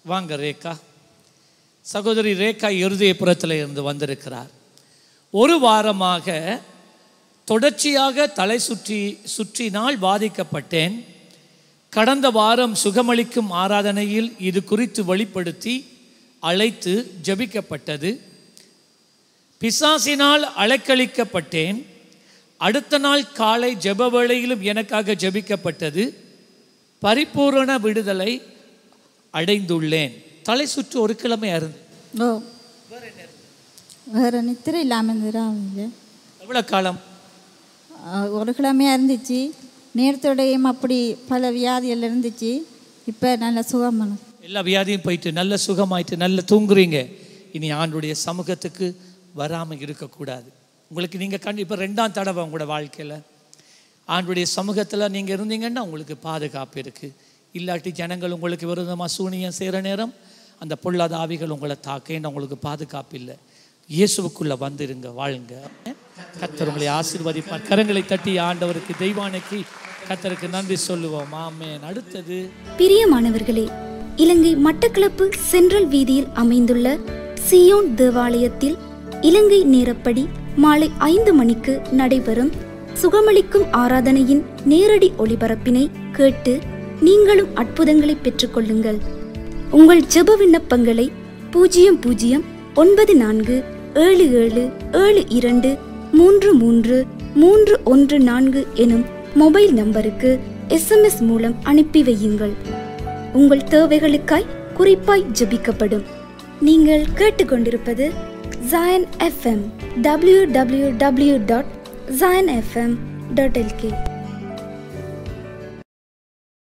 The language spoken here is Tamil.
வாங்க ரேகா சகோதரி ரேகா இருதயபுரத்தில் இருந்து வந்திருக்கிறார் ஒரு வாரமாக தொடர்ச்சியாக தலை சுற்றி சுற்றினால் பாதிக்கப்பட்டேன் கடந்த வாரம் சுகமளிக்கும் ஆராதனையில் இது குறித்து வெளிப்படுத்தி அழைத்து ஜெபிக்கப்பட்டது பிசாசினால் அலைக்கழிக்கப்பட்டேன் அடுத்த நாள் காலை ஜெப வேளையிலும் எனக்காக ஜெபிக்கப்பட்டது பரிபூரண விடுதலை அடைந்துள்ளேன் தலை சுற்று ஒரு கிழமை அருந்து ஓ வேறு நித்திரை இல்லாமல் இருந்துடாங்க எவ்வளோ காலம் ஒரு கிழமையாக இருந்துச்சு நேரத்தோடையும் அப்படி பல வியாதிகள் இருந்துச்சு இப்போ நல்ல சுகமான எல்லா வியாதியும் போயிட்டு நல்ல சுகமாயிட்டு நல்ல தூங்குறீங்க இனி ஆண்டுடைய சமூகத்துக்கு வராமல் இருக்கக்கூடாது உங்களுக்கு நீங்கள் கண்டு இப்போ ரெண்டாம் தடவை உங்களோட வாழ்க்கையில் ஆண்டுடைய சமூகத்தில் நீங்கள் இருந்தீங்கன்னா உங்களுக்கு பாதுகாப்பு இருக்குது இல்லாட்டி ஜனங்கள் உங்களுக்கு விரோதமாக சூனியம் செய்கிற நேரம் அந்த பொல்லாத ஆவிகள் உங்களை தாக்கேன்னு உங்களுக்கு பாதுகாப்பு இல்லை இயேசுவுக்குள்ளே வந்துருங்க வாழுங்க கத்தர் உங்களை ஆசீர்வதிப்பார் கரங்களை தட்டி ஆண்டவருக்கு தெய்வானைக்கு கத்தருக்கு நன்றி சொல்லுவோம் ஆமேன் அடுத்தது பிரியமானவர்களே இலங்கை மட்டக்களப்பு சென்ட்ரல் வீதியில் அமைந்துள்ள சியோன் தேவாலயத்தில் இலங்கை நேரப்படி மாலை ஐந்து மணிக்கு நடைபெறும் சுகமளிக்கும் ஆராதனையின் நேரடி ஒளிபரப்பினை கேட்டு நீங்களும் அற்புதங்களை பெற்றுக்கொள்ளுங்கள் உங்கள் ஜெப விண்ணப்பங்களை பூஜ்ஜியம் பூஜ்ஜியம் ஒன்பது நான்கு ஏழு ஏழு ஏழு இரண்டு மூன்று மூன்று மூன்று ஒன்று நான்கு எனும் மொபைல் நம்பருக்கு எஸ்எம்எஸ் மூலம் அனுப்பி வையுங்கள் உங்கள் தேவைகளுக்காய் குறிப்பாய் ஜெபிக்கப்படும் நீங்கள் கேட்டுக்கொண்டிருப்பது Zion FM W W W dot Zion FM dot L K